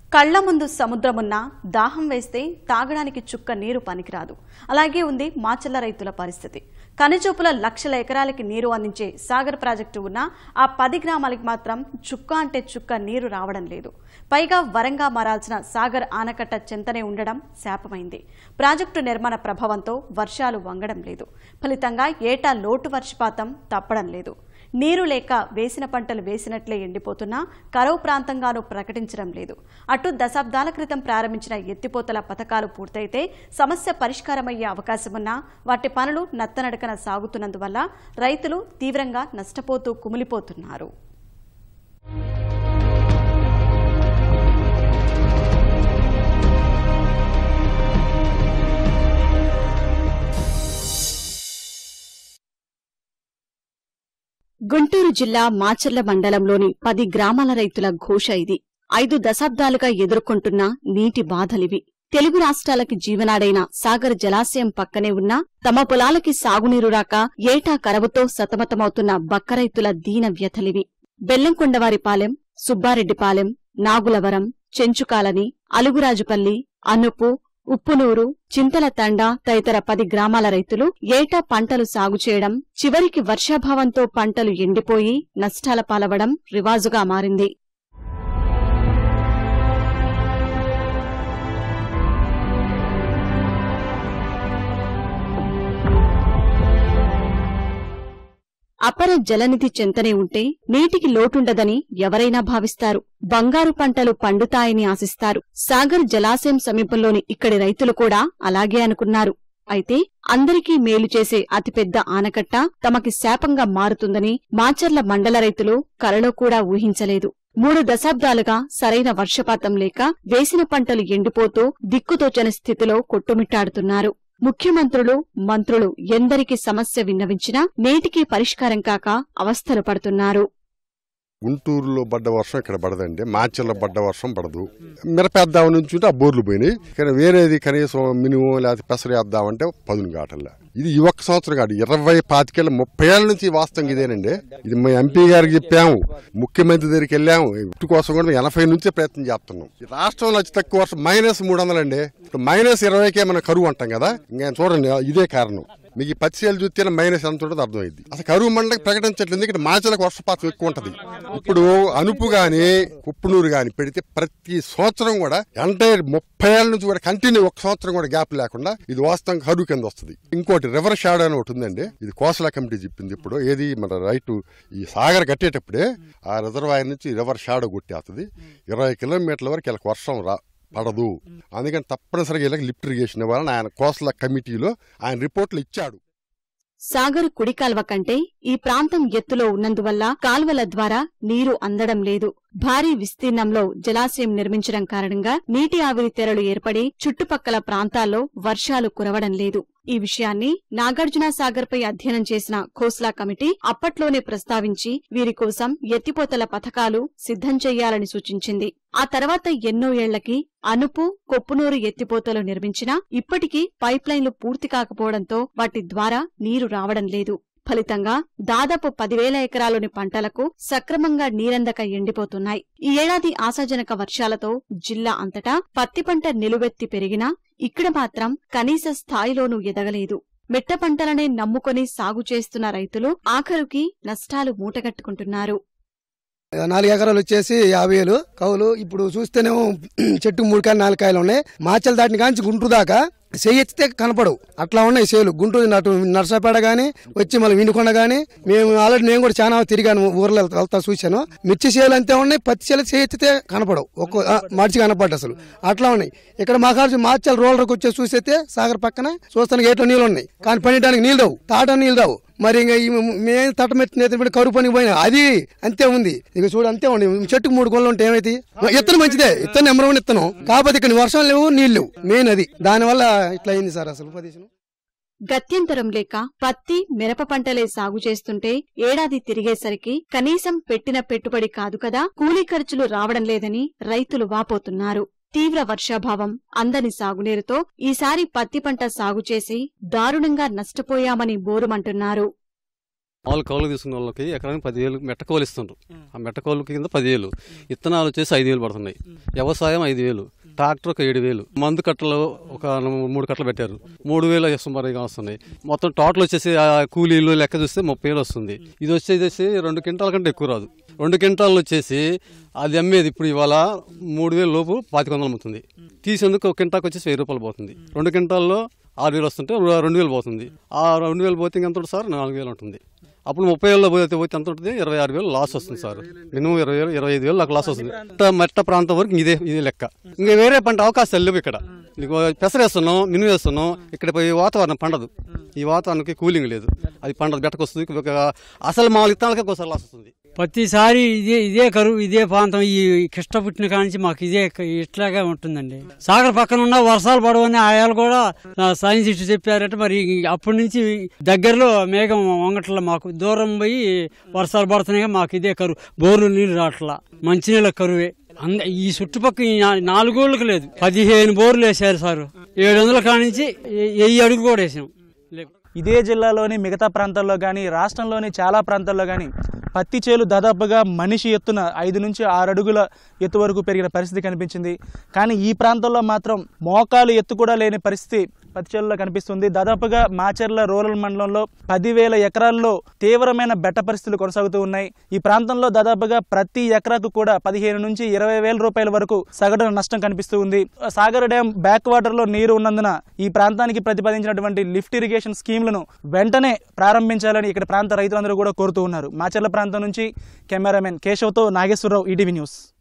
కళ్ల ముందు సముద్రమున్నా దాహం వేస్తే తాగడానికి చుక్క నీరు పనికిరాదు అలాగే ఉంది మాచల్ల రైతుల పరిస్థితి కనుచూపుల లక్షల ఎకరాలకి నీరు అందించే సాగర్ ప్రాజెక్టు ఉన్నా ఆ పది గ్రామాలకి మాత్రం చుక్క అంటే చుక్క నీరు రావడం లేదు పైగా వరంగా మారాల్సిన సాగర్ ఆనకట్ట చెంతనే ఉండడం శాపమైంది ప్రాజెక్టు నిర్మాణ ప్రభావంతో వర్షాలు వంగడం లేదు ఫలితంగా ఏటా లోటు వర్షపాతం తప్పడం లేదు నీరు లేక వేసిన పంటలు వేసినట్లే ఎండిపోతున్నా కరువు ప్రాంతంగానూ ప్రకటించడం లేదు అటు దశాబ్దాల క్రితం ప్రారంభించిన ఎత్తిపోతల పథకాలు పూర్తయితే సమస్య పరిష్కారమయ్యే అవకాశమున్నా వాటి పనులు నత్తనడకన సాగుతున్నందువల్ల రైతులు తీవ్రంగా నష్టపోతూ కుమిలిపోతున్నారు గుంటూరు జిల్లా మాచర్ల మండలంలోని పది గ్రామాల రైతుల ఘోష ఇది ఐదు దశాబ్దాలుగా ఎదుర్కొంటున్న నీటి బాధలివి తెలుగు రాష్ట్రాలకి జీవనాడైన సాగర్ జలాశయం పక్కనే ఉన్న తమ పొలాలకి సాగునీరు రాక ఏటా కరవుతో సతమతమవుతున్న బక్క రైతుల దీన వ్యథలివి బెల్లంకొండవారిపాలెం సుబ్బారెడ్డిపాలెం నాగులవరం చెంచుకాలని అలుగురాజుపల్లి అనుపు ఉప్పునూరు చింతల తండ తదితర పది గ్రామాల రైతులు ఏటా పంటలు సాగు చేయడం చివరికి వర్షాభావంతో పంటలు ఎండిపోయి నష్టాల పాలవడం రివాజుగా మారింది అపర జలనిధి చెంతనే ఉంటే నీటికి లోటుండదని ఎవరైనా భావిస్తారు బంగారు పంటలు పండుతాయని ఆశిస్తారు సాగర్ జలాశయం సమీపంలోని ఇక్కడి రైతులు కూడా అలాగే అనుకున్నారు అయితే అందరికీ మేలు చేసే అతిపెద్ద ఆనకట్ట తమకి శాపంగా మారుతుందని మాచర్ల మండల రైతులు కలలో కూడా ఊహించలేదు మూడు దశాబ్దాలుగా సరైన వర్షపాతం లేక వేసిన పంటలు ఎండిపోతూ దిక్కుతోచని స్థితిలో కొట్టుమిట్టాడుతున్నారు ముఖ్యమంత్రులు మంత్రులు ఎందరికి సమస్య విన్నవించినా నేటికి పరిష్కారం కాక అవస్థలు పడుతున్నారు గుంటూరులో పడ్డ వర్షం ఇక్కడ పడదండి మాచర్లో పడ్డ వర్షం పడదు మిరపేద్దాం నుంచి ఉంటే ఆ బోర్లు పోయినాయి కానీ వేరేది కనీసం మినిమం లేకపోతే పెసరు వేద్దామంటే పదును కాటల్లా ఇది ఈ ఒక్క సంవత్సరం కాదు ఇరవై పాతికేళ్ళ ముప్పై ఏళ్ళ నుంచి ఈ వాస్తవం ఇదేనండి ఇది మా ఎంపీ గారికి చెప్పాము ముఖ్యమంత్రి దగ్గరికి వెళ్ళాము ఇటు కోసం కూడా మేము ఎనభై నుంచి ప్రయత్నం చేస్తున్నాం ఈ రాష్ట్రంలో అతి తక్కువ వర్షం మైనస్ మూడు వందలండి ఇప్పుడు మైనస్ ఇరవైకే మనం కరువు అంటాం కదా ఇంకా చూడండి ఇదే కారణం మీకు ఈ పచ్చిసేలు చూస్తే మైనస్ ఎంత ఉంటుందో అర్థమైంది అసలు కరువు మండలికి ప్రకటించట్లేదు ఎందుకంటే మాచలకు వర్షపాతం ఎక్కువ ఉంటది ఇప్పుడు అనుపు గాని కుప్పునూరు గాని పెడితే ప్రతి సంవత్సరం కూడా ఎంటైర్ ముప్పై ఏళ్ళ నుంచి కూడా కంటిన్యూ ఒక సంవత్సరం కూడా గ్యాప్ లేకుండా ఇది వాస్తవం కరువు కింద వస్తుంది ఇంకోటి రివర్ షాడో అని ఒకటి ఉందండి ఇది కోసల కమిటీ చెప్పింది ఇప్పుడు ఏది మన రైట్ ఈ సాగర్ కట్టేటప్పుడే ఆ రిజర్వాయర్ నుంచి రివర్ షాడో కొట్టేస్తుంది ఇరవై కిలోమీటర్ల వరకు వీళ్ళకి వర్షం రా పడదు అందుకని తప్పనిసరిగా వీళ్ళకి లిఫ్ట్ ఇరిగేషన్ ఇవ్వాలని ఆయన కోసల కమిటీలో ఆయన రిపోర్ట్లు ఇచ్చాడు సాగర్ కుడి కాల్వ కంటే ఈ ప్రాంతం ఎత్తులో ఉన్నందువల్ల కాల్వల ద్వారా నీరు అందడం లేదు భారీ విస్తీర్ణంలో జలాశయం నిర్మించడం కారణంగా నీటి ఆవిరి తెరలు ఏర్పడి చుట్టుపక్కల ప్రాంతాల్లో వర్షాలు కురవడం లేదు ఈ విషయాన్ని నాగార్జున సాగర్ పై అధ్యయనం చేసిన ఖోస్లా కమిటీ అప్పట్లోనే ప్రస్తావించి వీరి కోసం ఎత్తిపోతల పథకాలు సిద్ధం చెయ్యాలని సూచించింది ఆ తర్వాత ఎన్నో ఏళ్లకి అనుపు కొప్పునూరు ఎత్తిపోతలు నిర్మించినా ఇప్పటికీ పైప్లైన్లు పూర్తి కాకపోవడంతో వాటి ద్వారా నీరు రావడం లేదు ఫలితంగా దాదాపు పదివేల ఎకరాలోని పంటలకు సక్రమంగా నీరందక ఎండిపోతున్నాయి ఈ ఏడాది ఆశాజనక వర్షాలతో జిల్లా అంతటా పత్తి పంట నిలువెత్తి పెరిగినా ఇక్కడ మాత్రం కనీస స్థాయిలోనూ ఎదగలేదు మిట్ట పంటలనే నమ్ముకొని సాగు చేస్తున్న రైతులు ఆఖరుకి నష్టాలు మూటగట్టుకుంటున్నారు నాలుగు ఎకరాలు వచ్చేసి యాభై వేలు కౌలు ఇప్పుడు చూస్తేనేమో చెట్టు మూడు కాయలు నాలుగు కాయలు ఉన్నాయి మాచలు దాటిని కాంచి గుంటూరు దాకా చేయెత్తితే కనపడవు అట్లా ఉన్నాయి సేలు గుంటూరు నటు నర్సాపేట గానీ వచ్చి మళ్ళీ వినుకొండ గానీ మేము ఆల్రెడీ నేను కూడా చాలా తిరిగాను ఊర్లో వెళ్తా- వెళ్తా చూశాను మిర్చి సేలు అంతే ఉన్నాయి పత్తి సేలు చేయెత్తితే కనపడవు ఒక్కో ఆ, మడిచి కనపడ్డ అసలు అట్లా ఉన్నాయి ఇక్కడ మాకాడు మాచల్ రోలర్కి వచ్చి చూసేస్తే సాగర్ పక్కన చూస్తానికి గేట్లో నీళ్ళు ఉన్నాయి కానీ పనిటానికి నీళ్ళు రావు తాట నీళ్ళు రావు మరి ఇంకా ఈ మేము తట్టమెత్తిన కరువు పనికి పోయినా అది అంతే ఉంది ఇక చూడు అంతే ఉంది చెట్టుకు మూడు గొల్లు ఉంటే ఏమైతే ఇత్తనం మంచిదే ఇత్తనం నెంబర్ వన్ ఇత్తనం కాకపోతే ఇక్కడ వర్షం లేవు నీళ్ళు లేవు మెయిన్ అది దానివల్ల ఇట్లా అయింది సార్ అసలు ఉపదేశం గత్యంతరం లేక పత్తి మిరప పంటలే సాగు చేస్తుంటే ఏడాది తిరిగేసరికి కనీసం పెట్టిన పెట్టుబడి కాదు కదా కూలీ ఖర్చులు రావడం లేదని రైతులు వాపోతున్నారు తీవ్ర వర్షాభావం అందని సాగునీరుతో ఈసారి పత్తి పంట సాగు చేసి దారుణంగా నష్టపోయామని బోరుమంటున్నారు మామూలు కౌలు తీసుకున్న వాళ్ళకి ఎకరానికి పదివేలు మెట్టకౌలు ఇస్తుండ్రు ఆ మెట్టకౌలు కింద పదివేలు విత్తనాలు వచ్చేసి ఐదు వేలు పడుతున్నాయి వ్యవసాయం ఐదు వేలు ట్రాక్టర్ ఒక ఏడు వేలు మందు కట్టలు ఒక మూడు కట్టలు పెట్టారు మూడు వేలు సుమారుగా వస్తున్నాయి మొత్తం టోటల్ వచ్చేసి ఆ కూలీలు లెక్క చూస్తే ముప్పై వేలు వస్తుంది ఇది వచ్చేసి రెండు క్వింటాల కంటే ఎక్కువ రాదు రెండు క్వింటాలు వచ్చేసి అది అమ్మేది ఇప్పుడు ఇవాళ మూడు వేలు లోపు పాతిక వందలు అమ్ముతుంది తీసేందుకు ఒక క్వింటాకి వచ్చేసి వెయ్యి రూపాయలు పోతుంది రెండు క్వింటాల్లో ఆరు వేలు వస్తుంటే రెండు వేలు పోతుంది ఆ రెండు వేలు పోతే ఎంత ఉంటుంది సార్ నాలుగు వేలు ఉంటుంది అప్పుడు ముప్పై వేలలో పోతే పోతే ఎంత ఉంటుంది ఇరవై ఆరు వేలు లాస్ వస్తుంది సార్ మినిమం ఇరవై వేలు ఇరవై ఐదు వేలు నాకు లాస్ వస్తుంది మెట్ట- మెట్ట ప్రాంతం వరకు ఇదే ఇదే లెక్క ఇంకా వేరే పంట అవకాశాలు లేవు ఇక్కడ నీకు పెసరేస్తున్నాం మినుము వేస్తున్నాం ఇక్కడ పోయి వాతావరణం పండదు ఈ వాతావరణానికి కూలింగ్ లేదు అది పండదు బెట్టకొస్తుంది ఒక అసలు మామూలు ఇత్తనాలకే ఒకసారి లాస్ వస్తుంది ప్రతిసారి ఇదే ఇదే కరువు ఇదే ప్రాంతం ఈ కిష్ట పుట్టిన కానించి మాకు ఇదే క- ఇట్లాగే ఉంటుందండి సాగర్ పక్కన ఉన్న వర్షాలు పడవని ఆయాలు కూడా ఆ, సైన్స్ ఇష్యూ చెప్పారట మరి అప్పటి నుంచి దగ్గరలో మేఘం వంగట్ల మాకు దూరం పోయి వర్షాలు పడుతున్నాయి మాకు ఇదే కరువు బోర్లు నీళ్ళు రావట్లా మంచినీళ్ళ కరువే అంద ఈ చుట్టుపక్కల ఈ నా- నాలుగోళ్ళకి లేదు పదిహేను బోర్లు వేసారు సారు ఏడు వందల కానించి ఎ- వెయ్యి అడుగు కూడా వేసాం లేవు ఇదే జిల్లాలోని మిగతా ప్రాంతాల్లో కానీ రాష్ట్రంలోని చాలా ప్రాంతాల్లో కానీ పత్తి చేలు దాదాపుగా మనిషి ఎత్తున ఐదు నుంచి ఆరు అడుగుల ఎత్తు వరకు పెరిగిన పరిస్థితి కనిపించింది కానీ ఈ ప్రాంతంలో మాత్రం మోకాలు ఎత్తు కూడా లేని పరిస్థితి పత్తి చేలలో కనిపిస్తుంది దాదాపుగా మాచర్ల రూరల్ మండలంలో పదివేల ఎకరాల్లో తీవ్రమైన బెట్ట పరిస్థితులు కొనసాగుతూ ఉన్నాయి ఈ ప్రాంతంలో దాదాపుగా ప్రతి ఎకరాకు కూడా పదిహేను నుంచి ఇరవై వేల రూపాయల వరకు సగటున నష్టం కనిపిస్తూ ఉంది సాగర్ డ్యాం బ్యాక్ వాటర్ లో నీరు ఉన్నందున ఈ ప్రాంతానికి ప్రతిపాదించినటువంటి లిఫ్ట్ ఇరిగేషన్ స్కీమ్లను వెంటనే ప్రారంభించాలని ఇక్కడ ప్రాంత రైతులందరూ కూడా కోరుతూ ఉన్నారు మాచర్ల ప్రాంతం నుంచి కెమెరామెన్ కేశవ్తో నాగేశ్వరరావు ఈటీవీ న్యూస్